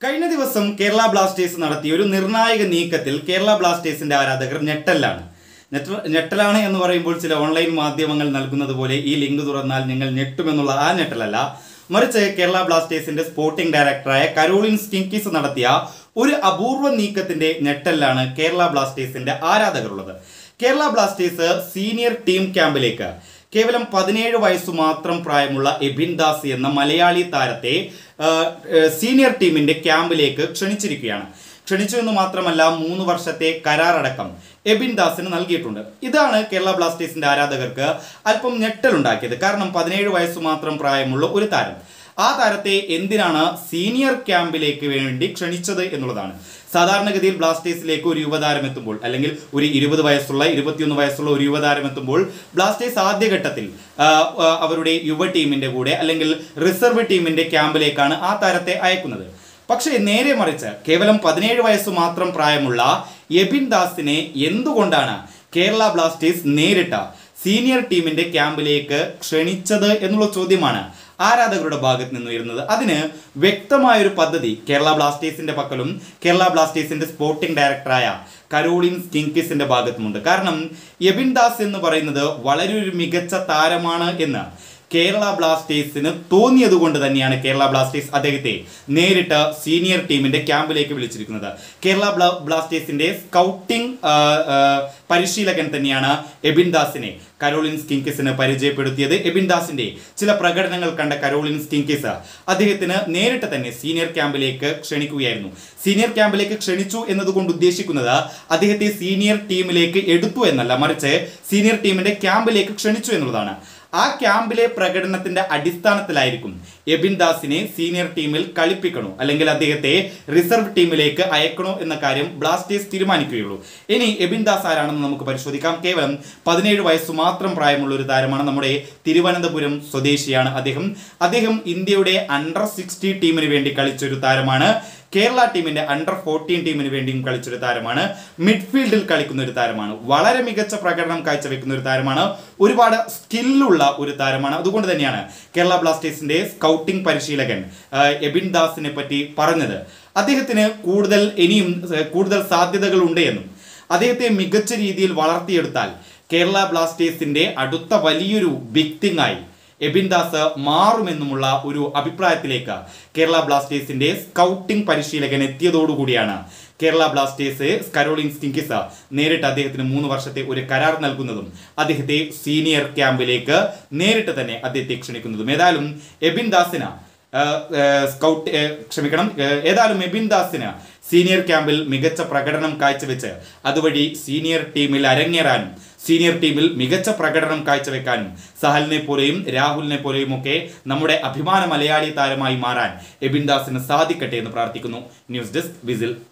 കഴിഞ്ഞ ദിവസം കേരള ബ്ലാസ്റ്റേഴ്സ് നടത്തിയ ഒരു നിർണായക നീക്കത്തിൽ കേരള ബ്ലാസ്റ്റേഴ്സിന്റെ ആരാധകർ ഞെട്ടലാണ് ഞെട്ട ഞെട്ടലാണ് എന്ന് പറയുമ്പോൾ ചില ഓൺലൈൻ മാധ്യമങ്ങൾ നൽകുന്നത് പോലെ ഈ ലിങ്ക് തുറന്നാൽ നിങ്ങൾ ഞെട്ടുമെന്നുള്ള ആ ഞെട്ടലല്ല മറിച്ച് കേരള ബ്ലാസ്റ്റേഴ്സിന്റെ സ്പോർട്ടിംഗ് ഡയറക്ടറായ കരോളിൻ സ്കിങ്കിസ് നടത്തിയ ഒരു അപൂർവ നീക്കത്തിന്റെ ഞെട്ടലാണ് കേരള ബ്ലാസ്റ്റേഴ്സിന്റെ ആരാധകരുള്ളത് കേരള ബ്ലാസ്റ്റേഴ്സ് സീനിയർ ടീം ക്യാമ്പിലേക്ക് കേവലം പതിനേഴ് വയസ്സു മാത്രം പ്രായമുള്ള എബിൻ ദാസ് എന്ന മലയാളി താരത്തെ ആ, ആ, സീനിയർ ടീമിന്റെ ക്യാമ്പിലേക്ക് ക്ഷണിച്ചിരിക്കുകയാണ് ക്ഷണിച്ചു എന്ന് മാത്രമല്ല മൂന്ന് വർഷത്തെ കരാറടക്കം എബിൻ ദാസിന് നൽകിയിട്ടുണ്ട് ഇതാണ് കേരള ബ്ലാസ്റ്റേഴ്സിന്റെ ആരാധകർക്ക് അല്പം ഞെട്ടലുണ്ടാക്കിയത് കാരണം പതിനേഴ് വയസ്സു മാത്രം പ്രായമുള്ള ഒരു താരം ആ താരത്തെ എന്തിനാണ് സീനിയർ ക്യാമ്പിലേക്ക് വേണ്ടി ക്ഷണിച്ചത് എന്നുള്ളതാണ് സാധാരണഗതിയിൽ ബ്ലാസ്റ്റേഴ്സിലേക്ക് ഒരു യുവതാരം എത്തുമ്പോൾ അല്ലെങ്കിൽ ഒരു ഇരുപത് വയസ്സുള്ള ഇരുപത്തിയൊന്ന് വയസ്സുള്ള ഒരു യുവതാരം എത്തുമ്പോൾ ബ്ലാസ്റ്റേഴ്സ് ആദ്യഘട്ടത്തിൽ ആ, ആ, അവരുടെ യുവ ടീമിന്റെ കൂടെ അല്ലെങ്കിൽ റിസർവ് ടീമിന്റെ ക്യാമ്പിലേക്കാണ് ആ താരത്തെ അയക്കുന്നത് പക്ഷേ നേരെ മറിച്ച് കേവലം പതിനേഴ് വയസ്സ് മാത്രം പ്രായമുള്ള എബിൻ ദാസിനെ എന്തുകൊണ്ടാണ് കേരള ബ്ലാസ്റ്റേഴ്സ് നേരിട്ട സീനിയർ ടീമിന്റെ ക്യാമ്പിലേക്ക് ക്ഷണിച്ചത് എന്നുള്ള ചോദ്യമാണ് ആരാധകരുടെ ഭാഗത്ത് നിന്ന് വരുന്നത് അതിന് വ്യക്തമായൊരു പദ്ധതി കേരള ബ്ലാസ്റ്റേഴ്സിന്റെ പക്കലും കേരള ബ്ലാസ്റ്റേഴ്സിന്റെ സ്പോർട്ടിംഗ് ഡയറക്ടറായ കരോളിൻ സ്കിങ്കിസിന്റെ ഭാഗത്തുമുണ്ട് കാരണം എബിൻ ദാസ് എന്ന് പറയുന്നത് വളരെ ഒരു മികച്ച താരമാണ് എന്ന് കേരള ബ്ലാസ്റ്റേഴ്സിന് തോന്നിയത് കൊണ്ട് തന്നെയാണ് കേരള ബ്ലാസ്റ്റേഴ്സ് അദ്ദേഹത്തെ നേരിട്ട് സീനിയർ ടീമിന്റെ ക്യാമ്പിലേക്ക് വിളിച്ചിരിക്കുന്നത് കേരള ബ്ലാ- ബ്ലാസ്റ്റേഴ്സിന്റെ സ്കൗട്ടിംഗ് ആ, ആ, പരിശീലകൻ തന്നെയാണ് എബിൻ ദാസിനെ കരോളിൻ സ്കിങ്കിസിന് പരിചയപ്പെടുത്തിയത് എബിൻ ദാസിന്റെ ചില പ്രകടനങ്ങൾ കണ്ട കരോളിൻ സ്കിങ്കിസ് അദ്ദേഹത്തിന് നേരിട്ട് തന്നെ സീനിയർ ക്യാമ്പിലേക്ക് ക്ഷണിക്കുകയായിരുന്നു സീനിയർ ക്യാമ്പിലേക്ക് ക്ഷണിച്ചു എന്നതുകൊണ്ട് ഉദ്ദേശിക്കുന്നത് അദ്ദേഹത്തെ സീനിയർ ടീമിലേക്ക് എടുത്തു എന്നല്ല മറിച്ച് സീനിയർ ടീമിന്റെ ക്യാമ്പിലേക്ക് ക്ഷണിച്ചു എന്നുള്ളതാണ് ആ ക്യാമ്പിലെ പ്രകടനത്തിന്റെ അടിസ്ഥാനത്തിലായിരിക്കും എബിൻ ദാസിനെ സീനിയർ ടീമിൽ കളിപ്പിക്കണോ അല്ലെങ്കിൽ അദ്ദേഹത്തെ റിസർവ് ടീമിലേക്ക് അയക്കണോ എന്ന കാര്യം ബ്ലാസ്റ്റേഴ്സ് തീരുമാനിക്കുകയുള്ളൂ ഇനി എബിൻ ദാസ് ആരാണെന്ന് നമുക്ക് പരിശോധിക്കാം കേവലം പതിനേഴ് വയസ്സ് മാത്രം പ്രായമുള്ള ഒരു താരമാണ് നമ്മുടെ തിരുവനന്തപുരം സ്വദേശിയാണ് അദ്ദേഹം അദ്ദേഹം ഇന്ത്യയുടെ അണ്ടർ സിക്സ്റ്റി ടീമിന് വേണ്ടി കളിച്ച ഒരു താരമാണ് കേരള ടീമിന്റെ അണ്ടർ ഫോർട്ടീൻ ടീമിന് വേണ്ടിയും കളിച്ചൊരു താരമാണ് മിഡ്ഫീൽഡിൽ കളിക്കുന്ന ഒരു താരമാണ് വളരെ മികച്ച പ്രകടനം കാഴ്ചവെക്കുന്ന ഒരു താരമാണ് ഒരുപാട് സ്കില്ലുള്ള ഒരു താരമാണ് അതുകൊണ്ട് തന്നെയാണ് കേരള ബ്ലാസ്റ്റേഴ്സിന്റെ സ്കൗട്ടിംഗ് പരിശീലകൻ ആ, എബിൻ ദാസിനെ പറ്റി പറഞ്ഞത് അദ്ദേഹത്തിന് കൂടുതൽ ഇനിയും ആ, കൂടുതൽ സാധ്യതകൾ ഉണ്ട് എന്നും അദ്ദേഹത്തെ മികച്ച രീതിയിൽ വളർത്തിയെടുത്താൽ കേരള ബ്ലാസ്റ്റേഴ്സിന്റെ അടുത്ത വലിയൊരു ബിഗ് തിങ് ആയി എബിൻ ദാസ് മാറുമെന്നുമുള്ള ഒരു അഭിപ്രായത്തിലേക്ക് കേരള ബ്ലാസ്റ്റേഴ്സിന്റെ സ്കൗട്ടിംഗ് പരിശീലകൻ എത്തിയതോടുകൂടിയാണ് കേരള ബ്ലാസ്റ്റേഴ്സ് കരോളിൻ സ്കിങ്കിസ് നേരിട്ട് അദ്ദേഹത്തിന് മൂന്ന് വർഷത്തെ ഒരു കരാർ നൽകുന്നതും അദ്ദേഹത്തെ സീനിയർ ക്യാമ്പിലേക്ക് നേരിട്ട് തന്നെ അദ്ദേഹത്തെ ക്ഷണിക്കുന്നതും ഏതായാലും എബിൻ ദാസിന് ഏഹ്, ഏഹ്, സ്കൗട്ട് ഏഹ്, ക്ഷമിക്കണം ഏഹ്, ഏതായാലും എബിൻ ദാസിന് സീനിയർ ക്യാമ്പിൽ മികച്ച പ്രകടനം കാഴ്ചവെച്ച് അതുവഴി സീനിയർ ടീമിൽ അരങ്ങേറാനും സീനിയർ ടീമിൽ മികച്ച പ്രകടനം കാഴ്ചവെക്കാനും സഹലിനെ പോലെയും രാഹുലിനെ പോലെയും ഒക്കെ നമ്മുടെ അഭിമാന മലയാളി താരമായി മാറാൻ എബിൻ ദാസിന് സാധിക്കട്ടെ എന്ന് പ്രാർത്ഥിക്കുന്നു ന്യൂസ് ഡെസ്ക് വിസിൽ